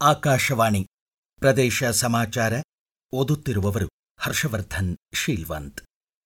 ಆಕಾಶವಾಣಿ ಪ್ರದೇಶ ಸಮಾಚಾರ ಓದುತ್ತಿರುವವರು ಹರ್ಷವರ್ಧನ್ ಶೀಲ್ವಂತ್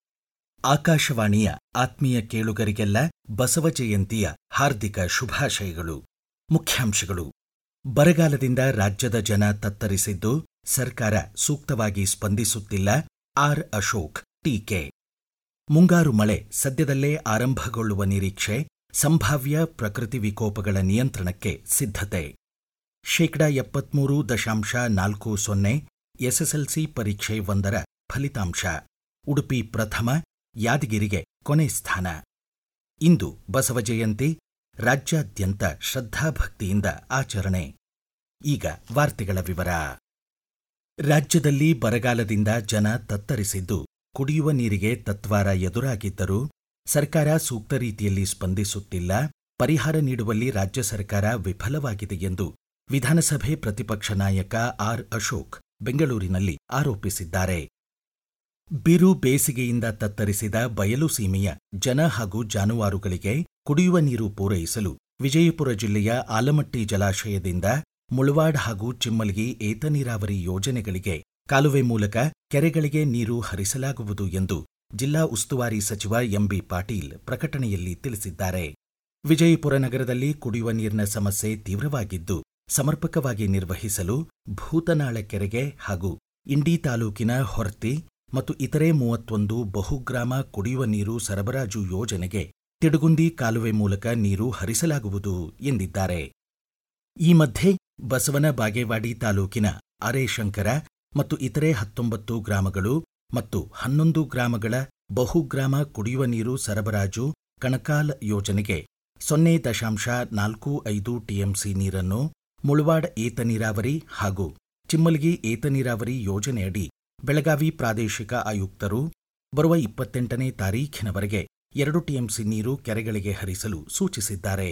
ಆಕಾಶವಾಣಿಯ ಆತ್ಮೀಯ ಕೇಳುಗರಿಗೆಲ್ಲ ಬಸವ ಜಯಂತಿಯ ಹಾರ್ದಿಕ ಶುಭಾಶಯಗಳು ಮುಖ್ಯಾಂಶಗಳು ಬರಗಾಲದಿಂದ ರಾಜ್ಯದ ಜನ ತತ್ತರಿಸಿದ್ದು ಸರ್ಕಾರ ಸೂಕ್ತವಾಗಿ ಸ್ಪಂದಿಸುತ್ತಿಲ್ಲ ಆರ್ ಅಶೋಕ್ ಟೀಕೆ ಮುಂಗಾರು ಮಳೆ ಸದ್ಯದಲ್ಲೇ ಆರಂಭಗೊಳ್ಳುವ ನಿರೀಕ್ಷೆ ಸಂಭಾವ್ಯ ಪ್ರಕೃತಿ ವಿಕೋಪಗಳ ನಿಯಂತ್ರಣಕ್ಕೆ ಸಿದ್ಧತೆ ಶೇಕಡ ಎಪ್ಪತ್ಮೂರು ದಶಾಂಶ ನಾಲ್ಕು ಸೊನ್ನೆ ಎಸ್ಎಸ್ಎಲ್ಸಿ ಪರೀಕ್ಷೆ ಒಂದರ ಫಲಿತಾಂಶ ಉಡುಪಿ ಪ್ರಥಮ ಯಾದಗಿರಿಗೆ ಕೊನೆ ಸ್ಥಾನ ಇಂದು ಬಸವ ಜಯಂತಿ ರಾಜ್ಯಾದ್ಯಂತ ಶ್ರದ್ಧಾಭಕ್ತಿಯಿಂದ ಆಚರಣೆ ಈಗ ವಾರ್ತೆಗಳ ವಿವರ ರಾಜ್ಯದಲ್ಲಿ ಬರಗಾಲದಿಂದ ಜನ ತತ್ತರಿಸಿದ್ದು ಕುಡಿಯುವ ನೀರಿಗೆ ತತ್ವಾರ ಎದುರಾಗಿದ್ದರೂ ಸರ್ಕಾರ ಸೂಕ್ತ ರೀತಿಯಲ್ಲಿ ಸ್ಪಂದಿಸುತ್ತಿಲ್ಲ ಪರಿಹಾರ ನೀಡುವಲ್ಲಿ ರಾಜ್ಯ ಸರ್ಕಾರ ವಿಫಲವಾಗಿದೆ ಎಂದು ವಿಧಾನಸಭೆ ಪ್ರತಿಪಕ್ಷ ನಾಯಕ ಆರ್ ಅಶೋಕ್ ಬೆಂಗಳೂರಿನಲ್ಲಿ ಆರೋಪಿಸಿದ್ದಾರೆ ಬಿರು ಬೇಸಿಗೆಯಿಂದ ತತ್ತರಿಸಿದ ಬಯಲು ಸೀಮೆಯ ಜನ ಹಾಗೂ ಜಾನುವಾರುಗಳಿಗೆ ಕುಡಿಯುವ ನೀರು ಪೂರೈಸಲು ವಿಜಯಪುರ ಜಿಲ್ಲೆಯ ಆಲಮಟ್ಟಿ ಜಲಾಶಯದಿಂದ ಮುಳವಾಡ್ ಹಾಗೂ ಚಿಮ್ಮಲ್ಗಿ ಏತ ನೀರಾವರಿ ಯೋಜನೆಗಳಿಗೆ ಕಾಲುವೆ ಮೂಲಕ ಕೆರೆಗಳಿಗೆ ನೀರು ಹರಿಸಲಾಗುವುದು ಎಂದು ಜಿಲ್ಲಾ ಉಸ್ತುವಾರಿ ಸಚಿವ ಎಂಬಿ ಪಾಟೀಲ್ ಪ್ರಕಟಣೆಯಲ್ಲಿ ತಿಳಿಸಿದ್ದಾರೆ ವಿಜಯಪುರ ನಗರದಲ್ಲಿ ಕುಡಿಯುವ ನೀರಿನ ಸಮಸ್ಯೆ ತೀವ್ರವಾಗಿದ್ದು ಸಮರ್ಪಕವಾಗಿ ನಿರ್ವಹಿಸಲು ಭೂತನಾಳ ಕೆರೆಗೆ ಹಾಗೂ ಇಂಡಿ ತಾಲೂಕಿನ ಹೊರ್ತಿ ಮತ್ತು ಇತರೆ ಮೂವತ್ತೊಂದು ಬಹುಗ್ರಾಮ ಕುಡಿಯುವ ನೀರು ಸರಬರಾಜು ಯೋಜನೆಗೆ ತಿಡುಗುಂದಿ ಕಾಲುವೆ ಮೂಲಕ ನೀರು ಹರಿಸಲಾಗುವುದು ಎಂದಿದ್ದಾರೆ ಈ ಮಧ್ಯೆ ಬಸವನ ಬಾಗೇವಾಡಿ ತಾಲೂಕಿನ ಅರೇಶಂಕರ ಮತ್ತು ಇತರೆ ಹತ್ತೊಂಬತ್ತು ಗ್ರಾಮಗಳು ಮತ್ತು ಹನ್ನೊಂದು ಗ್ರಾಮಗಳ ಬಹುಗ್ರಾಮ ಕುಡಿಯುವ ನೀರು ಸರಬರಾಜು ಕಣಕಾಲ್ ಯೋಜನೆಗೆ ಸೊನ್ನೆ ದಶಾಂಶ ನಾಲ್ಕು ಐದು ಟಿಎಂಸಿ ನೀರನ್ನು ಮುಳವಾಡ್ ಏತ ನೀರಾವರಿ ಹಾಗೂ ಚಿಮ್ಮಲ್ಗಿ ಏತ ನೀರಾವರಿ ಯೋಜನೆಯಡಿ ಬೆಳಗಾವಿ ಪ್ರಾದೇಶಿಕ ಆಯುಕ್ತರು ಬರುವ ಇಪ್ಪತ್ತೆಂಟನೇ ತಾರೀಖಿನವರೆಗೆ ಎರಡು ಟಿಎಂಸಿ ನೀರು ಕೆರೆಗಳಿಗೆ ಹರಿಸಲು ಸೂಚಿಸಿದ್ದಾರೆ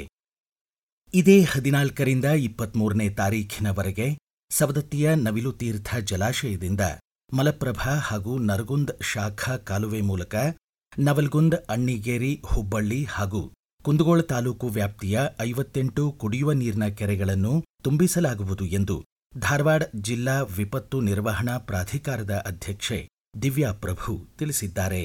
ಇದೇ ಹದಿನಾಲ್ಕರಿಂದ ಇಪ್ಪತ್ಮೂರನೇ ತಾರೀಖಿನವರೆಗೆ ಸವದತ್ತಿಯ ನವಿಲು ತೀರ್ಥ ಜಲಾಶಯದಿಂದ ಮಲಪ್ರಭಾ ಹಾಗೂ ನರಗುಂದ್ ಶಾಖಾ ಕಾಲುವೆ ಮೂಲಕ ನವಲ್ಗುಂದ್ ಅಣ್ಣಿಗೇರಿ ಹುಬ್ಬಳ್ಳಿ ಹಾಗೂ ಕುಂದಗೋಳ ತಾಲೂಕು ವ್ಯಾಪ್ತಿಯ ಐವತ್ತೆಂಟು ಕುಡಿಯುವ ನೀರಿನ ಕೆರೆಗಳನ್ನು ತುಂಬಿಸಲಾಗುವುದು ಎಂದು ಧಾರವಾಡ ಜಿಲ್ಲಾ ವಿಪತ್ತು ನಿರ್ವಹಣಾ ಪ್ರಾಧಿಕಾರದ ಅಧ್ಯಕ್ಷೆ ದಿವ್ಯಾ ಪ್ರಭು ತಿಳಿಸಿದ್ದಾರೆ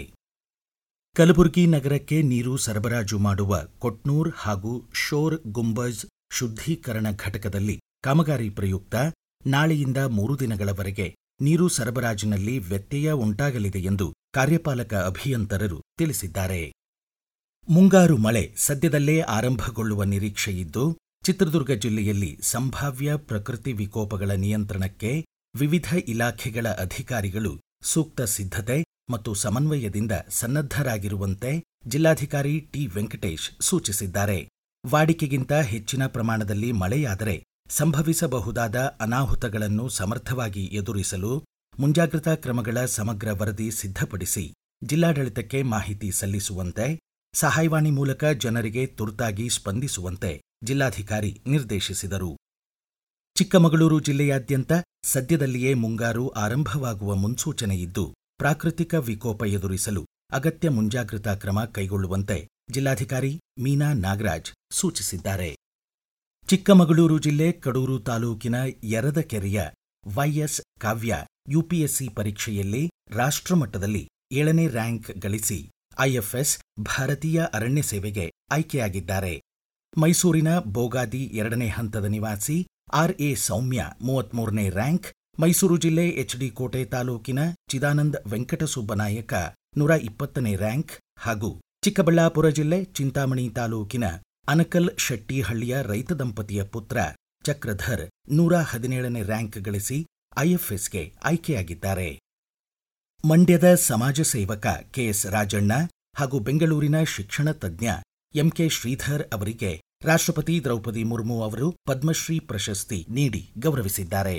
ಕಲಬುರಗಿ ನಗರಕ್ಕೆ ನೀರು ಸರಬರಾಜು ಮಾಡುವ ಕೊಟ್ನೂರ್ ಹಾಗೂ ಶೋರ್ ಗುಂಬಜ್ ಶುದ್ಧೀಕರಣ ಘಟಕದಲ್ಲಿ ಕಾಮಗಾರಿ ಪ್ರಯುಕ್ತ ನಾಳೆಯಿಂದ ಮೂರು ದಿನಗಳವರೆಗೆ ನೀರು ಸರಬರಾಜಿನಲ್ಲಿ ವ್ಯತ್ಯಯ ಉಂಟಾಗಲಿದೆ ಎಂದು ಕಾರ್ಯಪಾಲಕ ಅಭಿಯಂತರರು ತಿಳಿಸಿದ್ದಾರೆ ಮುಂಗಾರು ಮಳೆ ಸದ್ಯದಲ್ಲೇ ಆರಂಭಗೊಳ್ಳುವ ನಿರೀಕ್ಷೆಯಿದ್ದು ಚಿತ್ರದುರ್ಗ ಜಿಲ್ಲೆಯಲ್ಲಿ ಸಂಭಾವ್ಯ ಪ್ರಕೃತಿ ವಿಕೋಪಗಳ ನಿಯಂತ್ರಣಕ್ಕೆ ವಿವಿಧ ಇಲಾಖೆಗಳ ಅಧಿಕಾರಿಗಳು ಸೂಕ್ತ ಸಿದ್ಧತೆ ಮತ್ತು ಸಮನ್ವಯದಿಂದ ಸನ್ನದ್ಧರಾಗಿರುವಂತೆ ಜಿಲ್ಲಾಧಿಕಾರಿ ಟಿ ವೆಂಕಟೇಶ್ ಸೂಚಿಸಿದ್ದಾರೆ ವಾಡಿಕೆಗಿಂತ ಹೆಚ್ಚಿನ ಪ್ರಮಾಣದಲ್ಲಿ ಮಳೆಯಾದರೆ ಸಂಭವಿಸಬಹುದಾದ ಅನಾಹುತಗಳನ್ನು ಸಮರ್ಥವಾಗಿ ಎದುರಿಸಲು ಮುಂಜಾಗ್ರತಾ ಕ್ರಮಗಳ ಸಮಗ್ರ ವರದಿ ಸಿದ್ಧಪಡಿಸಿ ಜಿಲ್ಲಾಡಳಿತಕ್ಕೆ ಮಾಹಿತಿ ಸಲ್ಲಿಸುವಂತೆ ಸಹಾಯವಾಣಿ ಮೂಲಕ ಜನರಿಗೆ ತುರ್ತಾಗಿ ಸ್ಪಂದಿಸುವಂತೆ ಜಿಲ್ಲಾಧಿಕಾರಿ ನಿರ್ದೇಶಿಸಿದರು ಚಿಕ್ಕಮಗಳೂರು ಜಿಲ್ಲೆಯಾದ್ಯಂತ ಸದ್ಯದಲ್ಲಿಯೇ ಮುಂಗಾರು ಆರಂಭವಾಗುವ ಮುನ್ಸೂಚನೆಯಿದ್ದು ಪ್ರಾಕೃತಿಕ ವಿಕೋಪ ಎದುರಿಸಲು ಅಗತ್ಯ ಮುಂಜಾಗ್ರತಾ ಕ್ರಮ ಕೈಗೊಳ್ಳುವಂತೆ ಜಿಲ್ಲಾಧಿಕಾರಿ ಮೀನಾ ನಾಗರಾಜ್ ಸೂಚಿಸಿದ್ದಾರೆ ಚಿಕ್ಕಮಗಳೂರು ಜಿಲ್ಲೆ ಕಡೂರು ತಾಲೂಕಿನ ಯರದಕೆರೆಯ ವೈಎಸ್ ಕಾವ್ಯ ಯುಪಿಎಸ್ಸಿ ಪರೀಕ್ಷೆಯಲ್ಲಿ ರಾಷ್ಟ್ರಮಟ್ಟದಲ್ಲಿ ಏಳನೇ ರ್ಯಾಂಕ್ ಗಳಿಸಿ ಐಎಫ್ಎಸ್ ಭಾರತೀಯ ಅರಣ್ಯ ಸೇವೆಗೆ ಆಯ್ಕೆಯಾಗಿದ್ದಾರೆ ಮೈಸೂರಿನ ಬೋಗಾದಿ ಎರಡನೇ ಹಂತದ ನಿವಾಸಿ ಆರ್ಎ ಸೌಮ್ಯ ಮೂವತ್ಮೂರನೇ ರ್ಯಾಂಕ್ ಮೈಸೂರು ಜಿಲ್ಲೆ ಎಚ್ಡಿ ಕೋಟೆ ತಾಲೂಕಿನ ಚಿದಾನಂದ್ ವೆಂಕಟಸುಬ್ಬನಾಯಕ ನೂರ ಇಪ್ಪತ್ತನೇ ರ್ಯಾಂಕ್ ಹಾಗೂ ಚಿಕ್ಕಬಳ್ಳಾಪುರ ಜಿಲ್ಲೆ ಚಿಂತಾಮಣಿ ತಾಲೂಕಿನ ಅನಕಲ್ ಶೆಟ್ಟಿಹಳ್ಳಿಯ ರೈತ ದಂಪತಿಯ ಪುತ್ರ ಚಕ್ರಧರ್ ನೂರ ಹದಿನೇಳನೇ ರ್ಯಾಂಕ್ ಗಳಿಸಿ ಐಎಫ್ಎಸ್ಗೆ ಆಯ್ಕೆಯಾಗಿದ್ದಾರೆ ಮಂಡ್ಯದ ಸಮಾಜ ಸೇವಕ ಕೆಎಸ್ ರಾಜಣ್ಣ ಹಾಗೂ ಬೆಂಗಳೂರಿನ ಶಿಕ್ಷಣ ತಜ್ಞ ಎಂಕೆ ಶ್ರೀಧರ್ ಅವರಿಗೆ ರಾಷ್ಟ್ರಪತಿ ದ್ರೌಪದಿ ಮುರ್ಮು ಅವರು ಪದ್ಮಶ್ರೀ ಪ್ರಶಸ್ತಿ ನೀಡಿ ಗೌರವಿಸಿದ್ದಾರೆ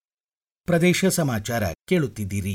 ಪ್ರದೇಶ ಸಮಾಚಾರ ಕೇಳುತ್ತಿದ್ದೀರಿ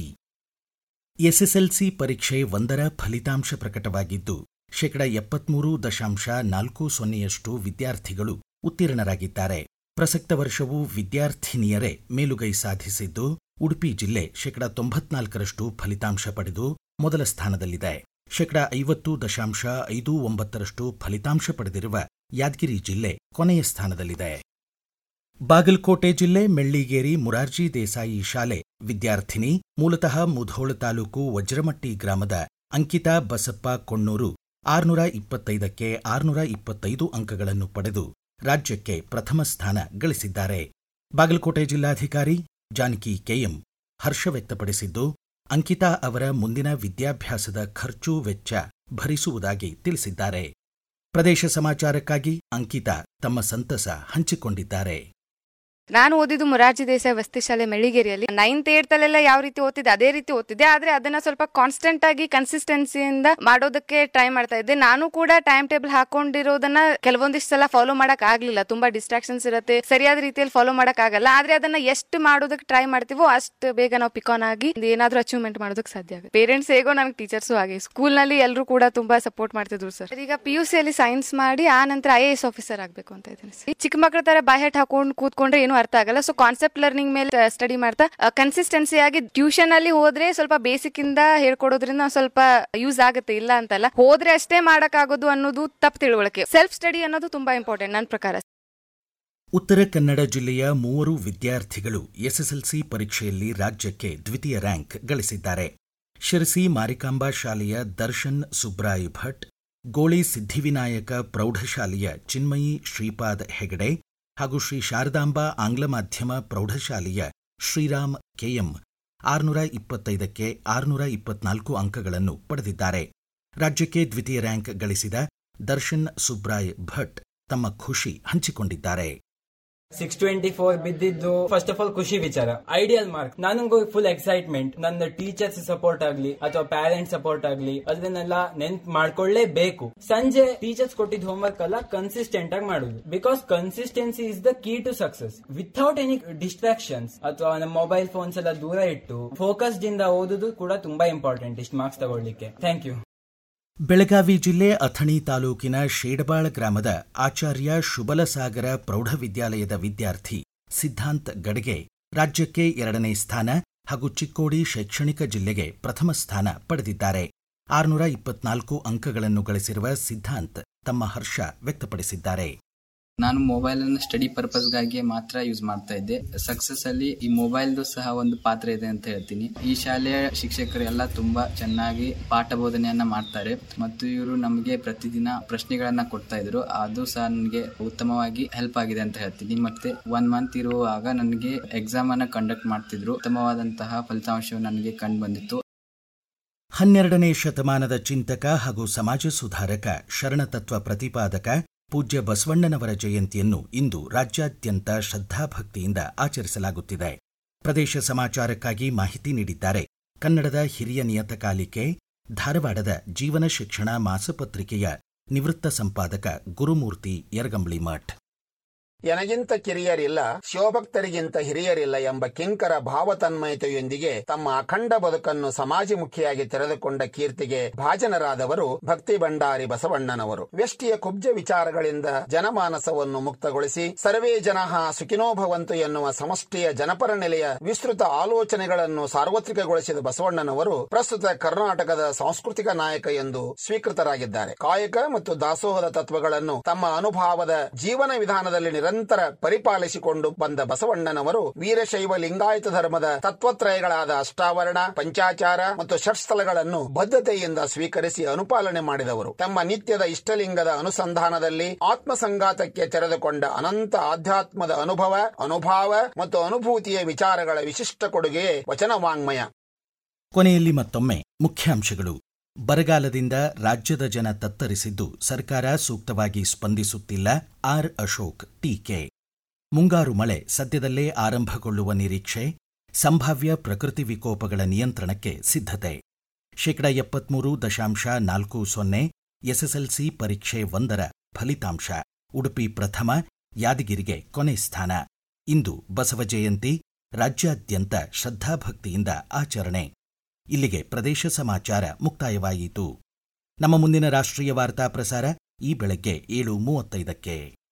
ಎಸ್ಎಸ್ಎಲ್ಸಿ ಪರೀಕ್ಷೆ ಒಂದರ ಫಲಿತಾಂಶ ಪ್ರಕಟವಾಗಿದ್ದು ಶೇಕಡ ಎಪ್ಪತ್ಮೂರು ದಶಾಂಶ ನಾಲ್ಕು ಸೊನ್ನೆಯಷ್ಟು ವಿದ್ಯಾರ್ಥಿಗಳು ಉತ್ತೀರ್ಣರಾಗಿದ್ದಾರೆ ಪ್ರಸಕ್ತ ವರ್ಷವೂ ವಿದ್ಯಾರ್ಥಿನಿಯರೇ ಮೇಲುಗೈ ಸಾಧಿಸಿದ್ದು ಉಡುಪಿ ಜಿಲ್ಲೆ ಶೇಕಡ ತೊಂಬತ್ನಾಲ್ಕರಷ್ಟು ಫಲಿತಾಂಶ ಪಡೆದು ಮೊದಲ ಸ್ಥಾನದಲ್ಲಿದೆ ಶೇಕಡ ಐವತ್ತು ದಶಾಂಶ ಐದು ಒಂಬತ್ತರಷ್ಟು ಫಲಿತಾಂಶ ಪಡೆದಿರುವ ಯಾದಗಿರಿ ಜಿಲ್ಲೆ ಕೊನೆಯ ಸ್ಥಾನದಲ್ಲಿದೆ ಬಾಗಲಕೋಟೆ ಜಿಲ್ಲೆ ಮೆಳ್ಳಿಗೇರಿ ಮುರಾರ್ಜಿ ದೇಸಾಯಿ ಶಾಲೆ ವಿದ್ಯಾರ್ಥಿನಿ ಮೂಲತಃ ಮುಧೋಳ ತಾಲೂಕು ವಜ್ರಮಟ್ಟಿ ಗ್ರಾಮದ ಅಂಕಿತಾ ಬಸಪ್ಪ ಕೊಣ್ಣೂರು ಆರುನೂರ ಇಪ್ಪತ್ತೈದಕ್ಕೆ ಆರುನೂರ ಇಪ್ಪತ್ತೈದು ಅಂಕಗಳನ್ನು ಪಡೆದು ರಾಜ್ಯಕ್ಕೆ ಪ್ರಥಮ ಸ್ಥಾನ ಗಳಿಸಿದ್ದಾರೆ ಬಾಗಲಕೋಟೆ ಜಿಲ್ಲಾಧಿಕಾರಿ ಜಾನಕಿ ಕೆಎಂ ಹರ್ಷ ವ್ಯಕ್ತಪಡಿಸಿದ್ದು ಅಂಕಿತಾ ಅವರ ಮುಂದಿನ ವಿದ್ಯಾಭ್ಯಾಸದ ಖರ್ಚು ವೆಚ್ಚ ಭರಿಸುವುದಾಗಿ ತಿಳಿಸಿದ್ದಾರೆ ಪ್ರದೇಶ ಸಮಾಚಾರಕ್ಕಾಗಿ ಅಂಕಿತಾ ತಮ್ಮ ಸಂತಸ ಹಂಚಿಕೊಂಡಿದ್ದಾರೆ ನಾನು ಓದಿದ್ದು ಮೊರಾರ್ಜಿ ದೇಸಾಯಿ ವಸತಿ ಶಾಲೆ ಮೆಳ್ಳಿಗೇರಿಯಲ್ಲಿ ನೈನ್ತ್ ಏಟ್ ಅಲ್ಲೆಲ್ಲ ಯಾವ ರೀತಿ ಓದ್ತಿದ್ದೆ ಅದೇ ರೀತಿ ಓದ್ತಿದ್ದೆ ಆದ್ರೆ ಅದನ್ನ ಸ್ವಲ್ಪ ಕಾನ್ಸ್ಟೆಂಟ್ ಆಗಿ ಕನ್ಸಿಸ್ಟೆನ್ಸಿಯಿಂದ ಮಾಡೋದಕ್ಕೆ ಟ್ರೈ ಮಾಡ್ತಾ ಇದ್ದೆ ನಾನು ಕೂಡ ಟೈಮ್ ಟೇಬಲ್ ಹಾಕೊಂಡಿರೋದನ್ನ ಕೆಲವೊಂದಿಷ್ಟು ಸಲ ಫಾಲೋ ಮಾಡಕ್ ಆಗ್ಲಿಲ್ಲ ತುಂಬಾ ಡಿಸ್ಟ್ರಾಕ್ಷನ್ಸ್ ಇರುತ್ತೆ ಸರಿಯಾದ ರೀತಿಯಲ್ಲಿ ಫಾಲೋ ಮಾಡಕ್ ಆಗಲ್ಲ ಆದ್ರೆ ಅದನ್ನ ಎಷ್ಟು ಮಾಡೋದಕ್ಕೆ ಟ್ರೈ ಮಾಡ್ತೀವೋ ಅಷ್ಟು ಬೇಗ ನಾವು ಪಿಕಾನ್ ಆಗಿ ಏನಾದ್ರೂ ಅಚೀವ್ಮೆಂಟ್ ಮಾಡೋದಕ್ಕೆ ಸಾಧ್ಯ ಆಗುತ್ತೆ ಪೇರೆಂಟ್ಸ್ ಹೇಗೋ ನನಗೆ ಟೀಚರ್ಸು ಹಾಗೆ ಸ್ಕೂಲ್ ನಲ್ಲಿ ಎಲ್ಲರೂ ಕೂಡ ತುಂಬಾ ಸಪೋರ್ಟ್ ಮಾಡ್ತಿದ್ರು ಸರ್ ಈಗ ಪಿ ಯು ಸಿ ಅಲ್ಲಿ ಸೈನ್ಸ್ ಮಾಡಿ ಆ ನಂತರ ಐ ಎಸ್ ಆಫೀಸರ್ ಆಗ್ಬೇಕು ಅಂತ ಇದ್ದೀನಿ sir. ಈ ಚಿಕ್ಕ ಮಕ್ಕಳ ತರ ಬಾಯ್ ಹಾಕೊಂಡು ಕೂತ್ಕೊಂಡ್ರೆ ಏನು ಅರ್ಥ ಆಗಲ್ಲ ಸೊ ಕಾನ್ಸೆಪ್ಟ್ ಲರ್ನಿಂಗ್ ಮೇಲೆ ಸ್ಟಡಿ ಮಾಡ್ತಾ ಕನ್ಸಿಸ್ಟೆನ್ಸಿ ಆಗಿ ಟ್ಯೂಷನ್ ಅಲ್ಲಿ ಹೋದ್ರೆ ಸ್ವಲ್ಪ ಬೇಸಿಕ್ ಇಂದ ಹೇಳ್ಕೊಡೋದ್ರಿಂದ ಒಂದ್ ಸ್ವಲ್ಪ ಯೂಸ್ ಆಗುತ್ತೆ ಇಲ್ಲ ಅಂತಲ್ಲ ಹೋದ್ರೆ ಅಷ್ಟೇ ಮಾಡಕ್ಕಾಗೋದು ಅನ್ನೋದು ತಪ್ಪು ತಿಳುವಳಿಕೆ ಸೆಲ್ಫ್ ಸ್ಟಡಿ ಅನ್ನೋದು ತುಂಬಾ ಇಂಪಾರ್ಟೆಂಟ್ ನನ್ನ ಪ್ರಕಾರ ಉತ್ತರ ಕನ್ನಡ ಜಿಲ್ಲೆಯ ಮೂವರು ವಿದ್ಯಾರ್ಥಿಗಳು ಎಸ್ಎಸ್ಎಲ್ಸಿ ಪರೀಕ್ಷೆಯಲ್ಲಿ ರಾಜ್ಯಕ್ಕೆ ದ್ವಿತೀಯ ರ್ಯಾಂಕ್ ಗಳಿಸಿದ್ದಾರೆ ಶಿರಸಿ ಮಾರಿಕಾಂಬಾ ಶಾಲೆಯ ದರ್ಶನ್ ಸುಬ್ರಾಯ್ ಭಟ್ ಗೋಳಿ ಸಿದ್ಧಿವಿನಾಯಕ ಪ್ರೌಢಶಾಲೆಯ ಚಿನ್ಮಯಿ ಶ್ರೀಪಾದ್ ಹೆಗಡೆ ಹಾಗೂ ಶ್ರೀ ಶಾರದಾಂಬಾ ಆಂಗ್ಲ ಮಾಧ್ಯಮ ಪ್ರೌಢಶಾಲೆಯ ಶ್ರೀರಾಮ್ ಕೆಎಂ ಆರುನೂರ ಇಪ್ಪತ್ತೈದಕ್ಕೆ ಆರುನೂರ ಇಪ್ಪತ್ನಾಲ್ಕು ಅಂಕಗಳನ್ನು ಪಡೆದಿದ್ದಾರೆ ರಾಜ್ಯಕ್ಕೆ ದ್ವಿತೀಯ ರ್ಯಾಂಕ್ ಗಳಿಸಿದ ದರ್ಶನ್ ಸುಬ್ರಾಯ್ ಭಟ್ ತಮ್ಮ ಖುಷಿ ಹಂಚಿಕೊಂಡಿದ್ದಾರೆ ಸಿಕ್ಸ್ ಟ್ವೆಂಟಿ ಫೋರ್ ಬಿದ್ದಿದ್ದು ಫಸ್ಟ್ ಆಫ್ ಆಲ್ ಖುಷಿ ವಿಚಾರ ಐಡಿಯಲ್ ಮಾರ್ಕ್ ನನಗೂ ಫುಲ್ ಎಕ್ಸೈಟ್ಮೆಂಟ್ ನನ್ನ ಟೀಚರ್ಸ್ ಸಪೋರ್ಟ್ ಆಗ್ಲಿ ಅಥವಾ ಪ್ಯಾರೆಂಟ್ಸ್ ಸಪೋರ್ಟ್ ಆಗ್ಲಿ ಅದನ್ನೆಲ್ಲ ನೆನ್ಪ್ ಮಾಡ್ಕೊಳ್ಳೇಬೇಕು ಸಂಜೆ ಟೀಚರ್ಸ್ ಕೊಟ್ಟಿದ್ದ ಹೋಮ್ವರ್ಕ್ ಎಲ್ಲ ಕನ್ಸಿಸ್ಟೆಂಟ್ ಆಗಿ ಮಾಡುದು because consistency is the key to success without any distractions ಅಥವಾ ನಮ್ಮ ಮೊಬೈಲ್ ಫೋನ್ಸ್ ಎಲ್ಲ ದೂರ ಇಟ್ಟು ಫೋಕಸ್ಡ್ ಇಂದ ಓದುದು ಕೂಡ ತುಂಬಾ ಇಂಪಾರ್ಟೆಂಟ್ ಇಷ್ಟು ಮಾರ್ಕ್ಸ್ ತಗೊಳ್ಳಿಕ್ಕೆ ಥ್ಯಾಂಕ್ ಯು ಬೆಳಗಾವಿ ಜಿಲ್ಲೆ ಅಥಣಿ ತಾಲೂಕಿನ ಶೇಡಬಾಳ ಗ್ರಾಮದ ಆಚಾರ್ಯ ಶುಬಲಸಾಗರ ಪ್ರೌಢವಿದ್ಯಾಲಯದ ವಿದ್ಯಾರ್ಥಿ ಸಿದ್ಧಾಂತ್ ಗಡ್ಗೆ ರಾಜ್ಯಕ್ಕೆ ಎರಡನೇ ಸ್ಥಾನ ಹಾಗೂ ಚಿಕ್ಕೋಡಿ ಶೈಕ್ಷಣಿಕ ಜಿಲ್ಲೆಗೆ ಪ್ರಥಮ ಸ್ಥಾನ ಪಡೆದಿದ್ದಾರೆ ಆರುನೂರ ಇಪ್ಪತ್ನಾಲ್ಕು ಅಂಕಗಳನ್ನು ಗಳಿಸಿರುವ ಸಿದ್ಧಾಂತ್ ತಮ್ಮ ಹರ್ಷ ವ್ಯಕ್ತಪಡಿಸಿದ್ದಾರೆ ನಾನು ಮೊಬೈಲ್ ಅನ್ನು ಸ್ಟಡಿ ಪರ್ಪಸ್ಗಾಗಿ ಮಾತ್ರ ಯೂಸ್ ಮಾಡ್ತಾ ಇದ್ದೆ ಸಕ್ಸಸ್ ಅಲ್ಲಿ ಈ ಮೊಬೈಲ್ದು ಸಹ ಒಂದು ಪಾತ್ರ ಇದೆ ಅಂತ ಹೇಳ್ತೀನಿ ಈ ಶಾಲೆಯ ಶಿಕ್ಷಕರು ಎಲ್ಲ ತುಂಬಾ ಚೆನ್ನಾಗಿ ಪಾಠ ಬೋಧನೆಯನ್ನ ಮಾಡ್ತಾರೆ ಮತ್ತು ಇವರು ನಮಗೆ ಪ್ರತಿದಿನ ಪ್ರಶ್ನೆಗಳನ್ನ ಕೊಡ್ತಾ ಇದ್ರು ಅದು ಸಹ ನನಗೆ ಉತ್ತಮವಾಗಿ ಹೆಲ್ಪ್ ಆಗಿದೆ ಅಂತ ಹೇಳ್ತೀನಿ ಮತ್ತೆ ಒನ್ ಮಂತ್ ಇರುವಾಗ ನನಗೆ ಎಕ್ಸಾಮ್ ಅನ್ನ ಕಂಡಕ್ಟ್ ಮಾಡ್ತಿದ್ರು ಉತ್ತಮವಾದಂತಹ ಫಲಿತಾಂಶವು ನನಗೆ ಕಂಡು ಬಂದಿತ್ತು ಹನ್ನೆರಡನೇ ಶತಮಾನದ ಚಿಂತಕ ಹಾಗೂ ಸಮಾಜ ಸುಧಾರಕ ಶರಣತತ್ವ ಪ್ರತಿಪಾದಕ ಪೂಜ್ಯ ಬಸವಣ್ಣನವರ ಜಯಂತಿಯನ್ನು ಇಂದು ರಾಜ್ಯಾದ್ಯಂತ ಶ್ರದ್ಧಾಭಕ್ತಿಯಿಂದ ಆಚರಿಸಲಾಗುತ್ತಿದೆ ಪ್ರದೇಶ ಸಮಾಚಾರಕ್ಕಾಗಿ ಮಾಹಿತಿ ನೀಡಿದ್ದಾರೆ ಕನ್ನಡದ ಹಿರಿಯ ನಿಯತಕಾಲಿಕೆ ಧಾರವಾಡದ ಜೀವನ ಶಿಕ್ಷಣ ಮಾಸಪತ್ರಿಕೆಯ ನಿವೃತ್ತ ಸಂಪಾದಕ ಗುರುಮೂರ್ತಿ ಯರಗಂಬಳಿ ಮಠ್ ಎನಗಿಂತ ಕಿರಿಯರಿಲ್ಲ ಶಿವಭಕ್ತರಿಗಿಂತ ಹಿರಿಯರಿಲ್ಲ ಎಂಬ ಕಿಂಕರ ಭಾವತನ್ಮಯತೆಯೊಂದಿಗೆ ತಮ್ಮ ಅಖಂಡ ಬದುಕನ್ನು ಸಮಾಜಮುಖಿಯಾಗಿ ತೆರೆದುಕೊಂಡ ಕೀರ್ತಿಗೆ ಭಾಜನರಾದವರು ಭಕ್ತಿ ಭಂಡಾರಿ ಬಸವಣ್ಣನವರು ವ್ಯಷ್ಟಿಯ ಕುಬ್ಜ ವಿಚಾರಗಳಿಂದ ಜನಮಾನಸವನ್ನು ಮುಕ್ತಗೊಳಿಸಿ ಸರ್ವೇ ಜನಃ ಸುಖಿನೋ ಭವಂತು ಎನ್ನುವ ಸಮಷ್ಟಿಯ ಜನಪರ ನೆಲೆಯ ವಿಸ್ತೃತ ಆಲೋಚನೆಗಳನ್ನು ಸಾರ್ವತ್ರಿಕಗೊಳಿಸಿದ ಬಸವಣ್ಣನವರು ಪ್ರಸ್ತುತ ಕರ್ನಾಟಕದ ಸಾಂಸ್ಕೃತಿಕ ನಾಯಕ ಎಂದು ಸ್ವೀಕೃತರಾಗಿದ್ದಾರೆ ಕಾಯಕ ಮತ್ತು ದಾಸೋಹದ ತತ್ವಗಳನ್ನು ತಮ್ಮ ಅನುಭವದ ಜೀವನ ವಿಧಾನದಲ್ಲಿ ನಿರಂತರ ಪರಿಪಾಲಿಸಿಕೊಂಡು ಬಂದ ಬಸವಣ್ಣನವರು ವೀರಶೈವ ಲಿಂಗಾಯತ ಧರ್ಮದ ತತ್ವತ್ರಯಗಳಾದ ಅಷ್ಟಾವರಣ ಪಂಚಾಚಾರ ಮತ್ತು ಷಟ್ಸ್ಥಳಗಳನ್ನು ಬದ್ಧತೆಯಿಂದ ಸ್ವೀಕರಿಸಿ ಅನುಪಾಲನೆ ಮಾಡಿದವರು ತಮ್ಮ ನಿತ್ಯದ ಇಷ್ಟಲಿಂಗದ ಅನುಸಂಧಾನದಲ್ಲಿ ಆತ್ಮಸಂಗಾತಕ್ಕೆ ತೆರೆದುಕೊಂಡ ಅನಂತ ಆಧ್ಯಾತ್ಮದ ಅನುಭವ ಅನುಭಾವ ಮತ್ತು ಅನುಭೂತಿಯ ವಿಚಾರಗಳ ವಿಶಿಷ್ಟ ಕೊಡುಗೆ ವಚನ ವಾಂಗ್ಮಯ ಕೊನೆಯಲ್ಲಿ ಮತ್ತೊಮ್ಮೆ ಮುಖ್ಯಾಂಶಗಳು ಬರಗಾಲದಿಂದ ರಾಜ್ಯದ ಜನ ತತ್ತರಿಸಿದ್ದು ಸರ್ಕಾರ ಸೂಕ್ತವಾಗಿ ಸ್ಪಂದಿಸುತ್ತಿಲ್ಲ ಆರ್ ಅಶೋಕ್ ಟೀಕೆ ಮುಂಗಾರು ಮಳೆ ಸದ್ಯದಲ್ಲೇ ಆರಂಭಗೊಳ್ಳುವ ನಿರೀಕ್ಷೆ ಸಂಭಾವ್ಯ ಪ್ರಕೃತಿ ವಿಕೋಪಗಳ ನಿಯಂತ್ರಣಕ್ಕೆ ಸಿದ್ಧತೆ ಶೇಕಡ ಎಪ್ಪತ್ಮೂರು ದಶಾಂಶ ನಾಲ್ಕು ಸೊನ್ನೆ ಎಸ್ಎಸ್ಎಲ್ಸಿ ಪರೀಕ್ಷೆ ಒಂದರ ಫಲಿತಾಂಶ ಉಡುಪಿ ಪ್ರಥಮ ಯಾದಗಿರಿಗೆ ಕೊನೆ ಸ್ಥಾನ ಇಂದು ಬಸವ ಜಯಂತಿ ರಾಜ್ಯಾದ್ಯಂತ ಶ್ರದ್ಧಾಭಕ್ತಿಯಿಂದ ಆಚರಣೆ ಇಲ್ಲಿಗೆ ಪ್ರದೇಶ ಸಮಾಚಾರ ಮುಕ್ತಾಯವಾಯಿತು ನಮ್ಮ ಮುಂದಿನ ರಾಷ್ಟ್ರೀಯ ವಾರ್ತಾ ಪ್ರಸಾರ ಈ ಬೆಳಗ್ಗೆ ಏಳು ಮೂವತ್ತೈದಕ್ಕೆ